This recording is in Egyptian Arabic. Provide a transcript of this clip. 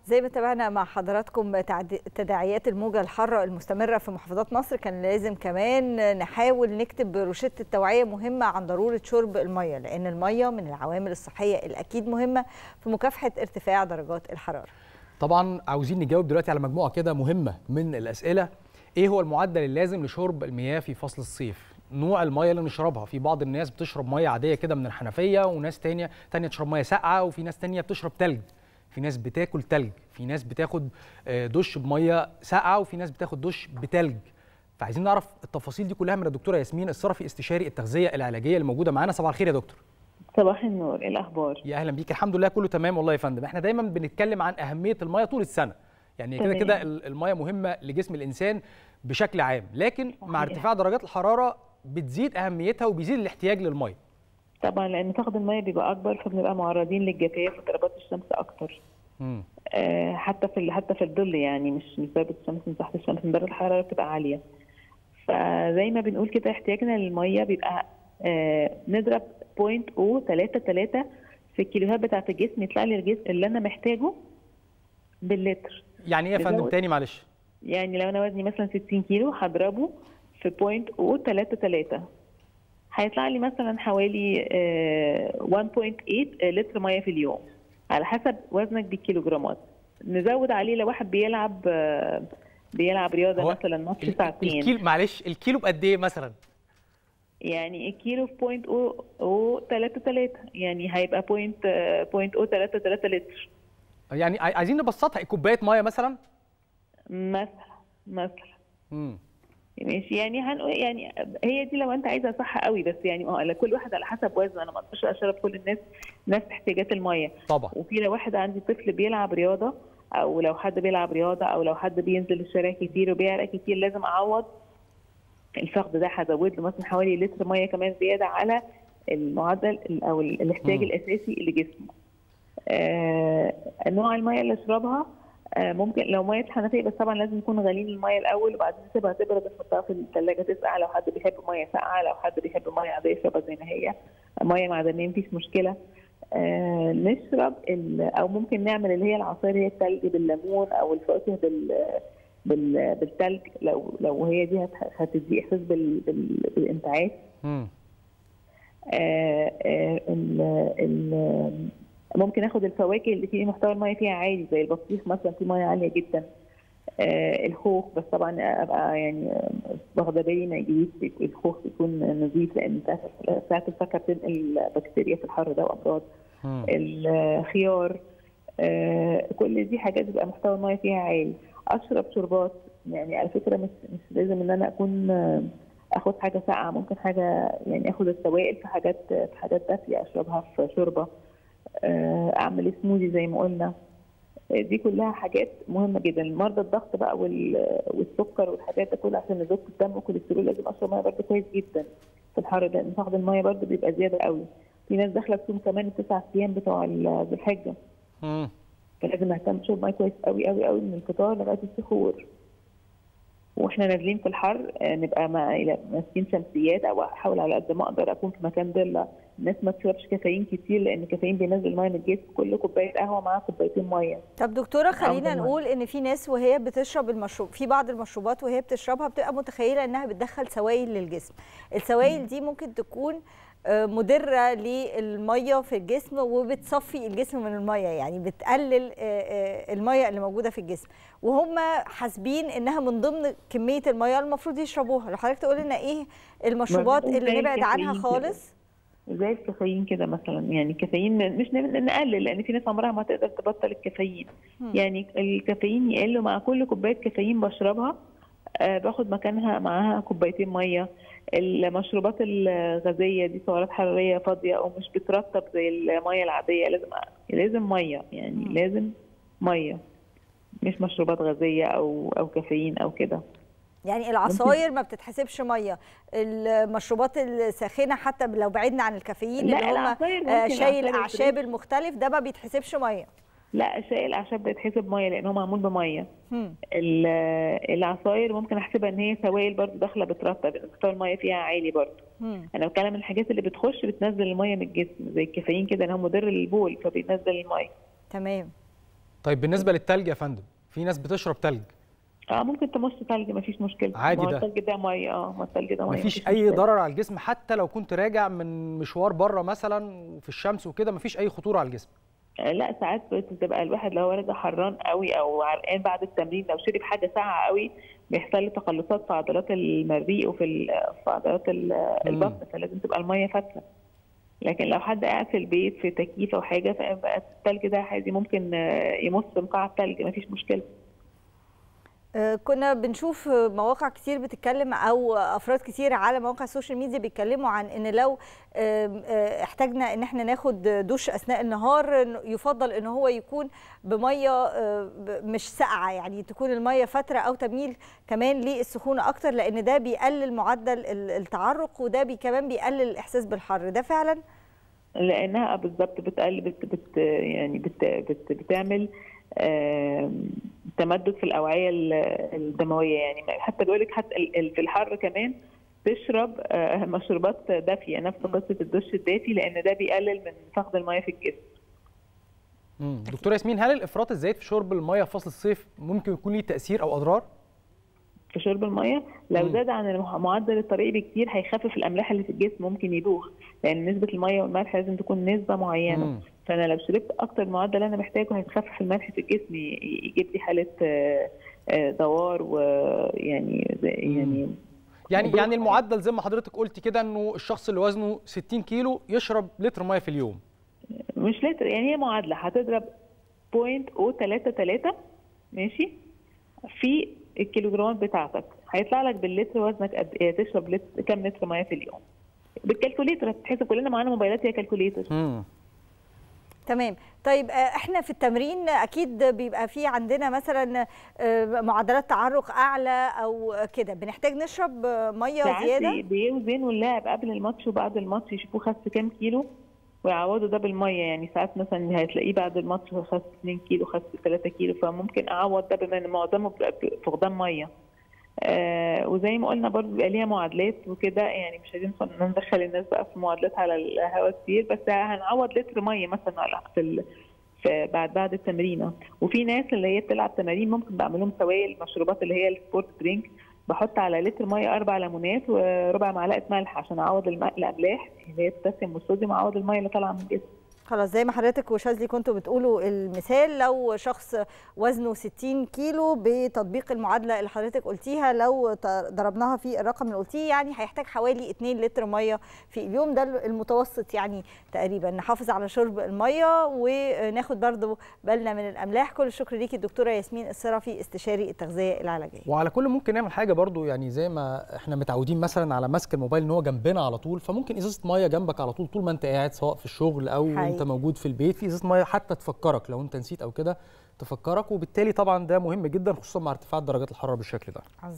زي ما تابعنا مع حضراتكم تداعيات الموجة الحارة المستمرة في محافظات مصر كان لازم كمان نحاول نكتب روشتة توعية مهمة عن ضرورة شرب المية لأن المية من العوامل الصحية الأكيد مهمة في مكافحة ارتفاع درجات الحرارة طبعا عاوزين نجاوب دلوقتي على مجموعة كده مهمة من الأسئلة إيه هو المعدل اللازم لشرب المياه في فصل الصيف نوع الميه اللي نشربها في بعض الناس بتشرب ميه عاديه كده من الحنفيه وناس تانية تانية تشرب ميه ساقعه وفي ناس تانية بتشرب تلج في ناس بتاكل تلج في ناس بتاخد دش بميه ساقعه وفي ناس بتاخد دش بتلج فعايزين نعرف التفاصيل دي كلها من الدكتوره ياسمين الصرفي استشاري التغذيه العلاجيه اللي موجوده معانا صباح الخير يا دكتور صباح النور ايه الاخبار يا اهلا بيك الحمد لله كله تمام والله يا فندم احنا دايما بنتكلم عن اهميه الميه طول السنه يعني كده كده الميه مهمه لجسم الانسان بشكل عام لكن مع ارتفاع درجات الحراره بتزيد اهميتها وبيزيد الاحتياج للميه طبعا لان فقد الميه بيبقى اكبر فبنبقى معرضين للجفاف وضربات الشمس اكتر مم. آه حتى في حتى في الظل يعني مش مش ضربه الشمس من تحت الشمس درجه الحراره بتبقى عاليه فزي ما بنقول كده احتياجنا للميه بيبقى آه نضرب بوينت او 3 3 في الكيلوهات بتاعه الجسم يطلع لي الجسم اللي انا محتاجه باللتر يعني ايه يا فندم تاني معلش يعني لو انا وزني مثلا 60 كيلو هضربه في بوينت او 3 3 هيطلع لي مثلا حوالي 1.8 لتر ميه في اليوم على حسب وزنك بالكيلوجرامات نزود عليه لو واحد بيلعب بيلعب رياضه مثلا ماتش ساعتين الكيلو معلش الكيلو بقد ايه مثلا؟ يعني الكيلو في بوينت او او 3 3 يعني هيبقى بوينت بوينت او 3 3 لتر يعني عايزين نبسطها كوبايه ميه مثلا؟ مثلا مثلا امم ماشي يعني هنقول يعني هي دي لو انت عايزها صح قوي بس يعني اه كل واحد على حسب وزنه انا ما اقدرش اشرب كل الناس نفس احتياجات الميه طبعا وفي لو واحد عندي طفل بيلعب رياضه او لو حد بيلعب رياضه او لو حد بينزل الشارع كتير وبيعرق كتير لازم اعوض الفقد ده هزود له مثلا حوالي لتر ميه كمان زياده على المعدل او الاحتياج م. الاساسي لجسمه. آه نوع الميه اللي اشربها ممكن لو ميه حنفيه بس طبعا لازم نكون غاليين الميه الاول وبعدين نسيبها تبرد نحطها في الثلاجه تسقع لو حد بيحب ميه ساقعه لو حد بيحب ميه عاديه يشربها زي ما هي ميه معدنيه مفيش مشكله آه نشرب او ممكن نعمل اللي هي العصير هي الثلج بالليمون او الفواكه بال بال بالثلج لو لو هي دي هتدي احساس بال بال بالانتعاش آه آه ال ال ممكن اخد الفواكه اللي فيه محتوى الميه فيها عالي زي البطيخ مثلا فيه ميه عاليه جدا آه الخوخ بس طبعا ابقى يعني واخده بالي ما يجيش الخوخ يكون نظيف لان ساعه الفاكهه بتنقل بكتيريا في الحر ده وامراض الخيار آه كل دي حاجات بيبقى محتوى الميه فيها عالي اشرب شربات يعني على فكره مش مش لازم ان انا اكون اخد حاجه ساقعه ممكن حاجه يعني اخد السوائل في حاجات في حاجات دافيه اشربها في شوربه اعمل سموذي زي ما قلنا دي كلها حاجات مهمه جدا مرضى الضغط بقى والسكر والحاجات ده كلها عشان نزود الدم والكوليسترول لازم اشرب ميه برده كويس جدا في الحر ده لان فقد الميه برده بيبقى زياده قوي في ناس داخله تصوم كمان التسع ايام بتوع ذي الحجه فلازم اهتم بشرب ميه كويس قوي قوي قوي من الفطار لغايه السحور واحنا نازلين في الحر نبقى ماسكين شمسيات او احاول على قد ما اقدر اكون في مكان ضله الناس ما تشربش كافيين كتير لان الكافيين بينزل ميه من الجسم كل كوبايه قهوه معاها كوبايتين ميه طب دكتوره خلينا نقول ان في ناس وهي بتشرب المشروب في بعض المشروبات وهي بتشربها بتبقى متخيله انها بتدخل سوائل للجسم السوائل دي ممكن تكون مدره للميه في الجسم وبتصفي الجسم من الميه يعني بتقلل الميه اللي موجوده في الجسم وهم حاسبين انها من ضمن كميه الميه المفروض يشربوها لو حضرتك تقول لنا ايه المشروبات اللي نبعد عنها خالص زي الكافيين كده مثلا يعني الكافيين مش نقلل لان في ناس عمرها ما تقدر تبطل الكافيين م. يعني الكافيين يقل مع كل كوبايه كافيين بشربها آه باخد مكانها معاها كوبايتين ميه المشروبات الغازيه دي سعرات حراريه فاضيه او مش بترطب زي الميه العاديه لازم لازم ميه يعني م. لازم ميه مش مشروبات غازيه او او كافيين او كده يعني العصاير ما بتتحسبش ميه المشروبات الساخنه حتى لو بعدنا عن الكافيين اللي هم شاي الاعشاب المختلف ده ما بيتحسبش ميه لا شاي الاعشاب بيتحسب ميه لان هو معمول بميه العصاير ممكن احسبها ان هي سوائل برضه داخله بترطب مستوى الميه فيها عالي برضه انا بتكلم الحاجات اللي بتخش بتنزل الميه من الجسم زي الكافيين كده ان هو مضر للبول فبينزل الميه تمام طيب بالنسبه للتلج يا فندم في ناس بتشرب تلج اه ممكن تمص ثلج مفيش مشكله عادي ما هو ده. الثلج ده ميه اه ما الثلج ده ميه مفيش اي مشكلة. ضرر على الجسم حتى لو كنت راجع من مشوار بره مثلا في الشمس وكده مفيش اي خطوره على الجسم آه، لا ساعات بتبقى الواحد لو راجع حران قوي او عرقان بعد التمرين لو شرب حاجه ساقعه قوي بيحصل له تقلصات في عضلات المريء وفي ال- في عضلات ال- البطن فلازم تبقى الميه فتره لكن لو حد قاعد في البيت في تكييف او حاجه فبقى الثلج ده عادي ممكن آه، يمص مقاع الثلج مفيش مشكله آه، كنا بنشوف مواقع كتير بتتكلم او افراد كتير على مواقع السوشيال ميديا بيتكلموا عن ان لو آم، آه، احتاجنا ان احنا ناخد دوش اثناء النهار إنه يفضل ان هو يكون بميه آه، ب- مش ساقعه يعني تكون الميه فتره او تميل كمان للسخونه اكتر لان ده بيقلل معدل ال- التعرق وده بي كمان بيقلل الاحساس بالحر ده فعلا لانها بالظبط بتقل بت بت يعني بت بت بتعمل آم، تمدد في الاوعيه ال- الدمويه يعني حتى بيقول لك حتى ال- ال- في الحر كمان تشرب آه، مشروبات دافيه نفس قصه الدش الدافي لان ده بيقلل من فقد الميه في الجسم مم. دكتوره ياسمين هل الافراط الزايد في شرب الميه في فصل الصيف ممكن يكون ليه تاثير او اضرار في شرب الميه لو مم. زاد عن المح- معدل الطبيعي بكتير هيخفف الاملاح اللي في الجسم ممكن يدوخ لان نسبه الميه والملح لازم تكون نسبه معينه مم. فانا لو شربت اكتر من المعدل اللي انا محتاجه هيخفف الملح في الجسم ي- يجيب لي حاله آه، آه، دوار ويعني زي- يعني يعني دوخ. يعني المعدل زي ما حضرتك قلت كده انه الشخص اللي وزنه 60 كيلو يشرب لتر ميه في اليوم مش لتر يعني هي معادله هتضرب بوينت او 3 3 ماشي في الكيلوجرامات بتاعتك هيطلع لك باللتر وزنك قد ايه تشرب لتر كام لتر ميه في اليوم بالكالكوليتر هتتحسب كلنا معانا موبايلات هي كالكوليتر مم. تمام طيب آه، احنا في التمرين اكيد بيبقى في عندنا مثلا آه، معدلات تعرق اعلى او كده بنحتاج نشرب آه، ميه ساعات زياده بي- بيوزنوا اللاعب قبل الماتش وبعد الماتش يشوفوه خس كام كيلو ويعوضوا ده بالميه يعني ساعات مثلا هتلاقيه بعد الماتش هو خس 2 كيلو خس 3 كيلو فممكن اعوض ده بما ان معظمه بيبقى فقدان ميه آه وزي ما قلنا برضه بيبقى ليها معادلات وكده يعني مش عايزين ندخل- ندخل الناس بقى في معادلات على الهواء كتير بس هنعوض لتر ميه مثلا على في ال... في بعد بعد التمرينه وفي ناس اللي هي بتلعب تمارين ممكن بعمل لهم سوائل مشروبات اللي هي السبورت درينك بحط على لتر ميه اربع ليمونات وربع معلقه ملح عشان اعوض الم- الاملاح اللي هي البوتاسيوم والصوديوم اعوض الميه اللي طالعه من الجسم خلاص زي ما حضرتك وشاذلي كنتوا بتقولوا المثال لو شخص وزنه 60 كيلو بتطبيق المعادله اللي حضرتك قلتيها لو ت- ضربناها في الرقم اللي قلتيه يعني هيحتاج حوالي 2 لتر ميه في اليوم ده المتوسط يعني تقريبا نحافظ على شرب الميه وناخد برضو بالنا من الاملاح كل الشكر ليكي الدكتوره ياسمين الصرفي استشاري التغذيه العلاجيه وعلى كل ممكن نعمل حاجه برضو يعني زي ما احنا متعودين مثلا على مسك الموبايل ان هو جنبنا على طول فممكن ازازه ميه جنبك على طول طول ما انت قاعد سواء في الشغل او حقيقي. انت موجود في البيت في ازازه ميه حتى تفكرك لو انت نسيت او كده تفكرك وبالتالي طبعا ده مهم جدا خصوصا مع ارتفاع درجات الحراره بالشكل ده